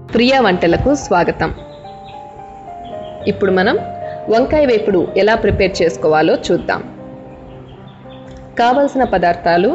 ప్రియా వంటలకు స్వాగతం ఇప్పుడు మనం వంకాయ వేపుడు ఎలా ప్రిపేర్ చేసుకోవాలో చూద్దాం కావలసిన పదార్థాలు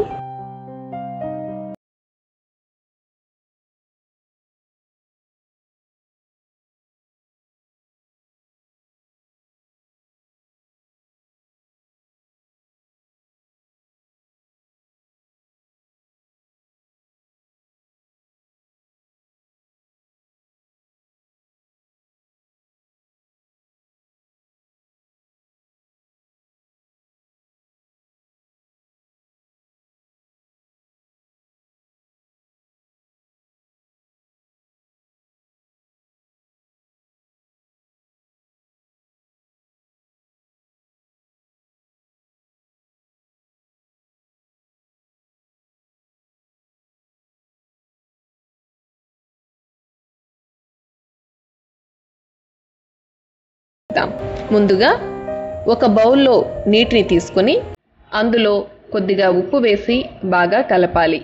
చేద్దాం ముందుగా ఒక బౌల్లో నీటిని తీసుకొని అందులో కొద్దిగా ఉప్పు వేసి బాగా కలపాలి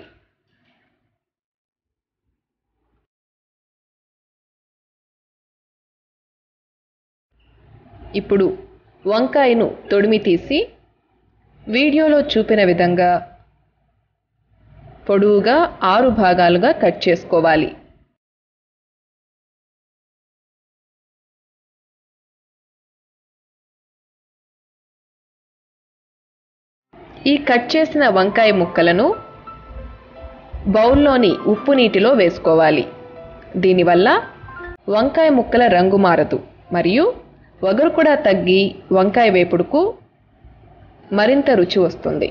ఇప్పుడు వంకాయను తొడిమి తీసి వీడియోలో చూపిన విధంగా పొడవుగా ఆరు భాగాలుగా కట్ చేసుకోవాలి ఈ కట్ చేసిన వంకాయ ముక్కలను బౌల్లోని ఉప్పు నీటిలో వేసుకోవాలి దీనివల్ల వంకాయ ముక్కల రంగు మారదు మరియు వగరు కూడా తగ్గి వంకాయ వేపుడుకు మరింత రుచి వస్తుంది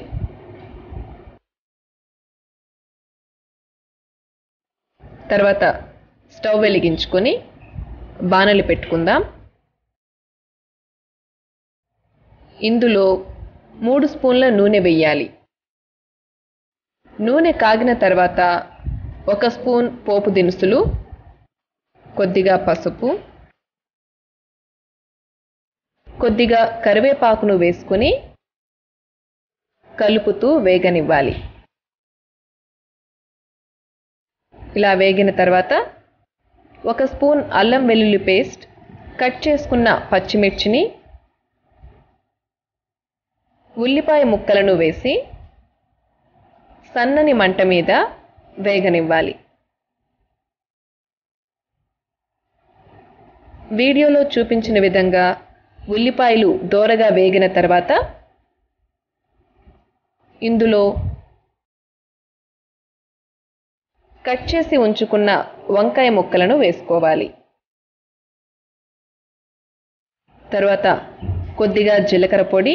తర్వాత స్టవ్ వెలిగించుకొని బాణలి పెట్టుకుందాం ఇందులో మూడు స్పూన్ల నూనె వెయ్యాలి నూనె కాగిన తర్వాత ఒక స్పూన్ పోపు దినుసులు కొద్దిగా పసుపు కొద్దిగా కరివేపాకును వేసుకుని కలుపుతూ వేగనివ్వాలి ఇలా వేగిన తర్వాత ఒక స్పూన్ అల్లం వెల్లుల్లి పేస్ట్ కట్ చేసుకున్న పచ్చిమిర్చిని ఉల్లిపాయ ముక్కలను వేసి సన్నని మంట మీద వేగనివ్వాలి వీడియోలో చూపించిన విధంగా ఉల్లిపాయలు దోరగా వేగిన తర్వాత ఇందులో కట్ చేసి ఉంచుకున్న వంకాయ ముక్కలను వేసుకోవాలి తర్వాత కొద్దిగా జీలకర్ర పొడి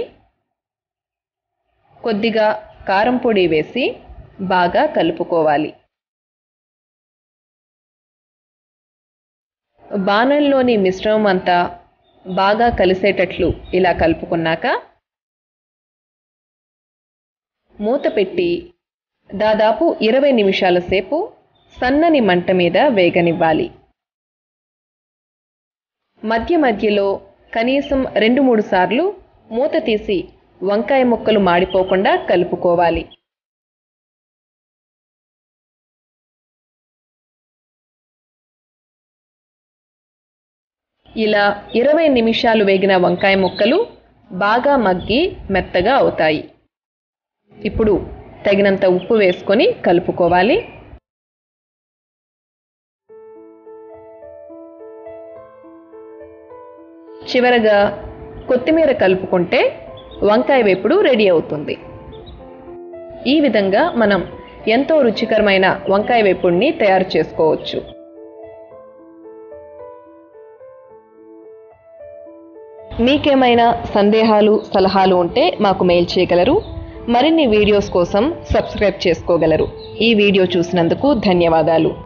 కొద్దిగా కారం పొడి వేసి బాగా కలుపుకోవాలి బాణంలోని మిశ్రమం అంతా బాగా కలిసేటట్లు ఇలా కలుపుకున్నాక మూత పెట్టి దాదాపు ఇరవై నిమిషాల సేపు సన్నని మంట మీద వేగనివ్వాలి మధ్య మధ్యలో కనీసం రెండు మూడు సార్లు మూత తీసి వంకాయ ముక్కలు మాడిపోకుండా కలుపుకోవాలి ఇలా ఇరవై నిమిషాలు వేగిన వంకాయ ముక్కలు బాగా మగ్గి మెత్తగా అవుతాయి ఇప్పుడు తగినంత ఉప్పు వేసుకొని కలుపుకోవాలి చివరగా కొత్తిమీర కలుపుకుంటే వంకాయ వేపుడు రెడీ అవుతుంది ఈ విధంగా మనం ఎంతో రుచికరమైన వంకాయ వేపుడిని తయారు చేసుకోవచ్చు మీకేమైనా సందేహాలు సలహాలు ఉంటే మాకు మెయిల్ చేయగలరు మరిన్ని వీడియోస్ కోసం సబ్స్క్రైబ్ చేసుకోగలరు ఈ వీడియో చూసినందుకు ధన్యవాదాలు